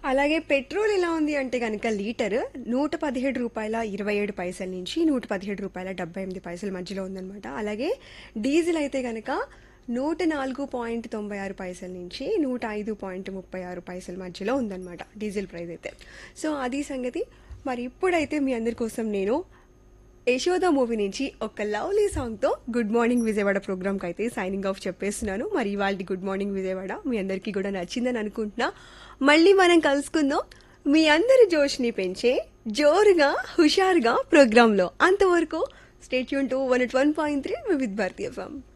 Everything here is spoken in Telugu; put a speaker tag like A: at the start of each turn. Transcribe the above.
A: అలాగే పెట్రోల్ ఎలా ఉంది అంటే కనుక లీటర్ నూట పదిహేడు రూపాయల ఇరవై ఏడు పైసల నుంచి నూట పదిహేడు రూపాయల డెబ్బై ఎనిమిది పైసల మధ్యలో ఉందన్నమాట అలాగే డీజిల్ అయితే కనుక నూట నాలుగు పాయింట్ తొంభై ఆరు పైసల నుంచి నూట ఐదు పాయింట్ ముప్పై ఆరు పైసల మధ్యలో ఉందన్నమాట డీజిల్ ప్రైస్ అయితే సో అది సంగతి మరి ఇప్పుడైతే మీ అందరి కోసం నేను యశోద మూవీ నుంచి ఒక లవ్లీ సాంగ్తో గుడ్ మార్నింగ్ విజయవాడ ప్రోగ్రామ్కి అయితే సైనింగ్ ఆఫ్ చెప్పేస్తున్నాను మరి ఇవాళ గుడ్ మార్నింగ్ విజయవాడ మీ అందరికీ కూడా నచ్చిందని అనుకుంటున్నా మళ్ళీ మనం కలుసుకుందాం మీ అందరి జోష్ని పెంచే జోరుగా హుషారుగా ప్రోగ్రాంలో అంతవరకు stay tune to one one point three with Bharatiya form